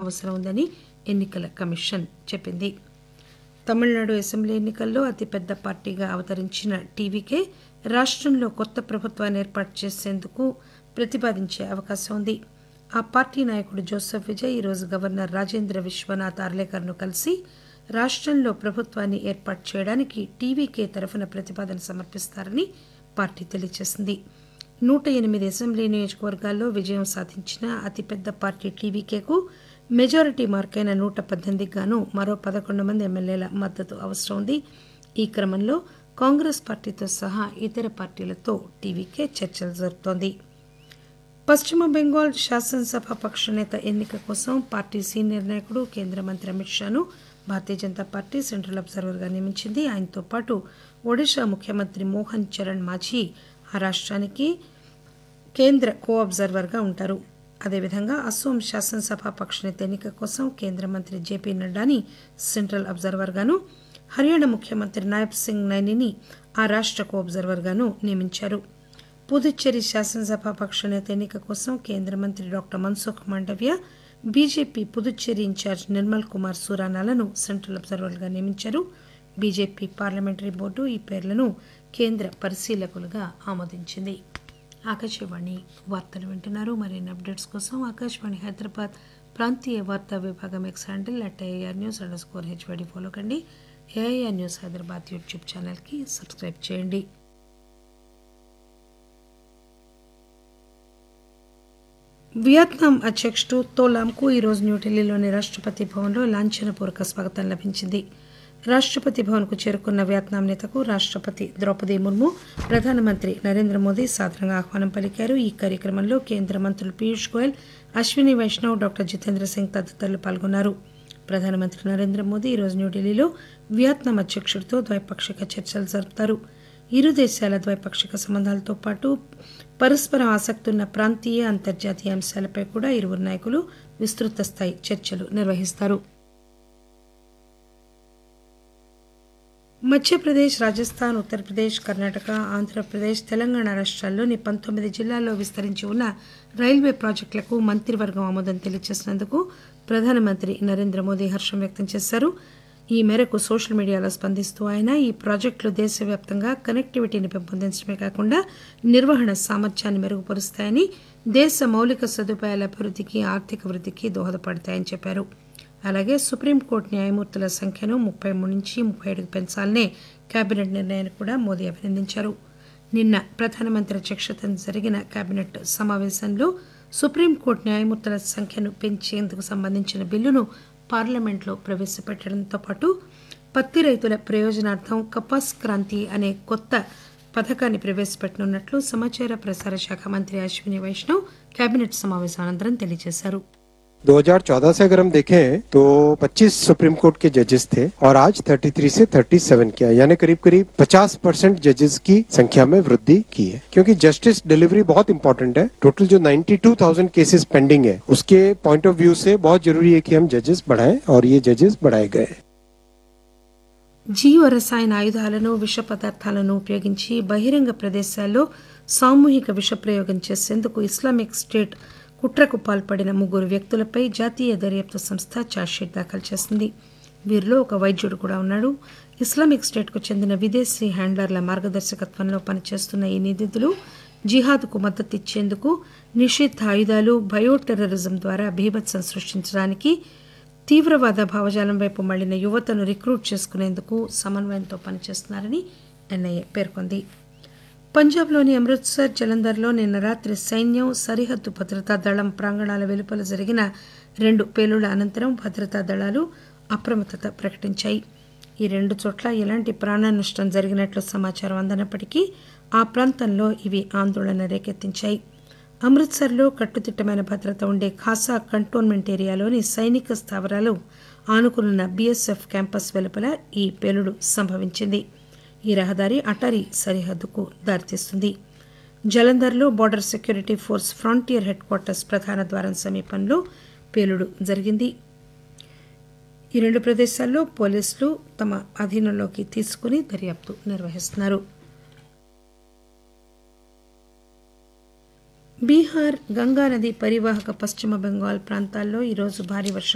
అవసరం ఉందని ఎన్నికల కమిషన్ చెప్పింది తమిళనాడు అసెంబ్లీ ఎన్నికల్లో అతిపెద్ద పార్టీగా అవతరించిన టీవీకే రాష్టంలో కొత్త ప్రభుత్వాన్ని ఏర్పాటు చేసేందుకు ప్రతిపాదించే అవకాశం ఉంది ఆ పార్టీ నాయకుడు జోసెఫ్ విజయ్ ఈరోజు గవర్నర్ రాజేంద్ర విశ్వనాథ్ అర్లేకర్ను కలిసి రాష్టంలో ప్రభుత్వాన్ని ఏర్పాటు చేయడానికి టీవీకే తరఫున ప్రతిపాదన సమర్పిస్తారని పార్టీ తెలియజేసింది నూట ఎనిమిది అసెంబ్లీ నియోజకవర్గాల్లో విజయం సాధించిన అతిపెద్ద పార్టీ టీవీకేకు మెజారిటీ మార్కైన నూట పద్దెనిమిదికి గాను మరో పదకొండు మంది ఎమ్మెల్యేల మద్దతు అవసరం ఉంది ఈ క్రమంలో కాంగ్రెస్ పార్టీతో సహా ఇతర పార్టీలతో టీవీకే చర్చలు జరుపుతోంది పశ్చిమ బెంగాల్ శాసనసభ పక్ష నేత ఎన్నిక కోసం పార్టీ సీనియర్ నాయకుడు కేంద్ర మంత్రి అమిత్ షాను భారతీయ జనతా పార్టీ సెంట్రల్ అబ్జర్వర్గా నియమించింది ఆయనతో పాటు ఒడిషా ముఖ్యమంత్రి మోహన్ చరణ్ మాఝీ ఆ రాష్ట్రానికి కేంద్ర కో అబ్జర్వర్గా ఉంటారు అదేవిధంగా అస్సోం శాసనసభ పక్షనేత ఎన్నిక కోసం కేంద్ర మంత్రి జేపీ నడ్డాని సెంట్రల్ అబ్జర్వర్గాను హర్యానా ముఖ్యమంత్రి నాయబ్ సింగ్ నైనిని ఆ రాష్ట్ర కో అబ్జర్వర్గాను నియమించారు పుదుచ్చేరి శాసనసభ పక్షనేత ఎన్నిక కోసం కేంద్ర మంత్రి doctor Mansukh Mandaviya BJP Puducherry in-charge Nirmal Kumar సూరానాలను సెంట్రల్ అబ్జర్వర్గా నియమించారు బీజేపీ పార్లమెంటరీ బోర్డు ఈ పేర్లను కేంద్ర పరిశీలకులుగా ఆమోదించింది ఆకాశవాణి వార్తలు వింటున్నారు మరిన్ని అప్డేట్స్ కోసం ఆకాశవాణి హైదరాబాద్ ప్రాంతీయ వార్తా విభాగం X handle at AIR news underscore HYD follow కండి ఏఐఆర్ న్యూస్ హైదరాబాద్ యూట్యూబ్ ఛానల్కి సబ్స్క్రైబ్ చేయండి వియత్నాం అధ్యక్షుడు తోలాంకు ఈరోజు న్యూఢిల్లీలోని రాష్ట్రపతి భవన్లో లాంఛనపూర్వక స్వాగతం లభించింది రాష్ట్రపతి భవన్కు చేరుకున్న వియత్నాం నేతకు రాష్ట్రపతి ద్రౌపది ముర్ము ప్రధానమంత్రి నరేంద్ర మోదీ సాదరంగా ఆహ్వానం పలికారు ఈ కార్యక్రమంలో కేంద్ర మంత్రులు పీయూష్ గోయల్ అశ్విని వైష్ణవ్ డాక్టర్ జితేంద్ర సింగ్ తదితరులు పాల్గొన్నారు ప్రధానమంత్రి నరేంద్ర మోదీ ఈరోజు న్యూఢిల్లీలో వియత్నాం అధ్యక్షుడితో ద్వైపాక్షిక చర్చలు జరుపుతారు ఇరు దేశాల ద్వైపాక్షిక సంబంధాలతో పాటు పరస్పరం ఆసక్తి ఉన్న ప్రాంతీయ అంతర్జాతీయ అంశాలపై కూడా ఇరువురు నాయకులు విస్తృత స్థాయి చర్చలు నిర్వహిస్తారు మధ్యప్రదేశ్ రాజస్థాన్ ఉత్తరప్రదేశ్ కర్ణాటక ఆంధ్రప్రదేశ్ తెలంగాణ రాష్ట్రాల్లోని పంతొమ్మిది జిల్లాల్లో విస్తరించి ఉన్న రైల్వే ప్రాజెక్టులకు మంత్రివర్గం ఆమోదం తెలియజేసినందుకు ప్రధానమంత్రి నరేంద్ర మోదీ హర్షం వ్యక్తం చేశారు ఈ మేరకు సోషల్ మీడియాలో స్పందిస్తూ ఆయన ఈ ప్రాజెక్టులు దేశవ్యాప్తంగా కనెక్టివిటీని పెంపొందించడమే కాకుండా నిర్వహణ సామర్థ్యాన్ని మెరుగుపరుస్తాయని దేశ మౌలిక సదుపాయాల అభివృద్ధికి ఆర్థిక వృద్ధికి దోహదపడతాయని చెప్పారు అలాగే సుప్రీంకోర్టు న్యాయమూర్తుల సంఖ్యను ముప్పై మూడు నుంచి ముప్పై ఏడుకు పెంచాలనే కేబినెట్ నిర్ణయాన్ని కూడా మోదీ అభినందించారు నిన్న ప్రధానమంత్రి అధ్యక్షతన జరిగిన కేబినెట్ సమావేశంలో సుప్రీంకోర్టు న్యాయమూర్తుల సంఖ్యను పెంచేందుకు సంబంధించిన బిల్లును పార్లమెంట్లో ప్రవేశపెట్టడంతో పాటు పత్తి రైతుల ప్రయోజనార్థం కపాస్ క్రాంతి అనే కొత్త పథకాన్ని ప్రవేశపెట్టనున్నట్లు సమాచార ప్రసార శాఖ మంత్రి అశ్విని వైష్ణవ్ కేబినెట్ సమావేశం అనంతరం తెలియజేశారు 2014 से अगर हम देखें तो 25 सुप्रीम कोर्ट के जजेस थे और आज 33 से 37 किया यानी करीब करीब 50 परसेंट जजेस की संख्या में वृद्धि की है क्योंकि जस्टिस डिलीवरी बहुत इंपॉर्टेंट है टोटल जो 92,000 केसेस पेंडिंग है उसके पॉइंट ऑफ व्यू से बहुत जरूरी है कि हम जजेस बढ़ाएं और ये जजेस बढ़ाए गए జీవ రసాయన ఆయుధాలను విష పదార్థాలను ఉపయోగించి బహిరంగ ప్రదేశాల్లో సామూహిక విష ప్రయోగం చేసేందుకు ఇస్లామిక్ స్టేట్ కుట్రకు పాల్పడిన ముగ్గురు వ్యక్తులపై జాతీయ దర్యాప్తు సంస్థ ఛార్జ్షీట్ దాఖలు చేసింది వీరిలో ఒక వైద్యుడు కూడా ఉన్నాడు ఇస్లామిక్ స్టేట్కు చెందిన విదేశీ హ్యాండ్లర్ల మార్గదర్శకత్వంలో పనిచేస్తున్న ఈ నిందితులు జిహాద్కు మద్దతు ఇచ్చేందుకు నిషిద్ధ ఆయుధాలు బయో టెర్రరిజం ద్వారా బీభత్సం సృష్టించడానికి తీవ్రవాద భావజాలం వైపు మళ్లిన యువతను రిక్రూట్ చేసుకునేందుకు సమన్వయంతో పనిచేస్తున్నారని ఎన్ఐఏ పేర్కొంది పంజాబ్లోని అమృత్సర్ జలంధర్లో నిన్న రాత్రి సైన్యం సరిహద్దు భద్రతా దళం ప్రాంగణాల వెలుపల జరిగిన రెండు పేలుళ్ల అనంతరం భద్రతా దళాలు అప్రమత్తత ప్రకటించాయి ఈ రెండు చోట్ల ఎలాంటి ప్రాణ నష్టం జరిగినట్లు సమాచారం అందనప్పటికీ ఆ ప్రాంతంలో ఇవి ఆందోళన రేకెత్తించాయి అమృత్సర్లో కట్టుదిట్టమైన భద్రత ఉండే ఖాసా కంటోన్మెంట్ ఏరియాలోని సైనిక స్థావరాలు ఆనుకున్న బీఎస్ఎఫ్ క్యాంపస్ వెలుపల ఈ పేలుడు సంభవించింది ఈ రహదారి అటారీ సరిహద్దుకు దారితీస్తుంది జలంధర్లో border security force frontier headquarters ప్రధాన ద్వారం సమీపంలో పేలుడు జరిగింది ఈ రెండు ప్రదేశాల్లో పోలీసులు తమ అధీనంలోకి తీసుకుని దర్యాప్తు నిర్వహిస్తున్నారు బీహార్ గంగానది పరివాహక పశ్చిమ బెంగాల్ ప్రాంతాల్లో ఈరోజు భారీ వర్షం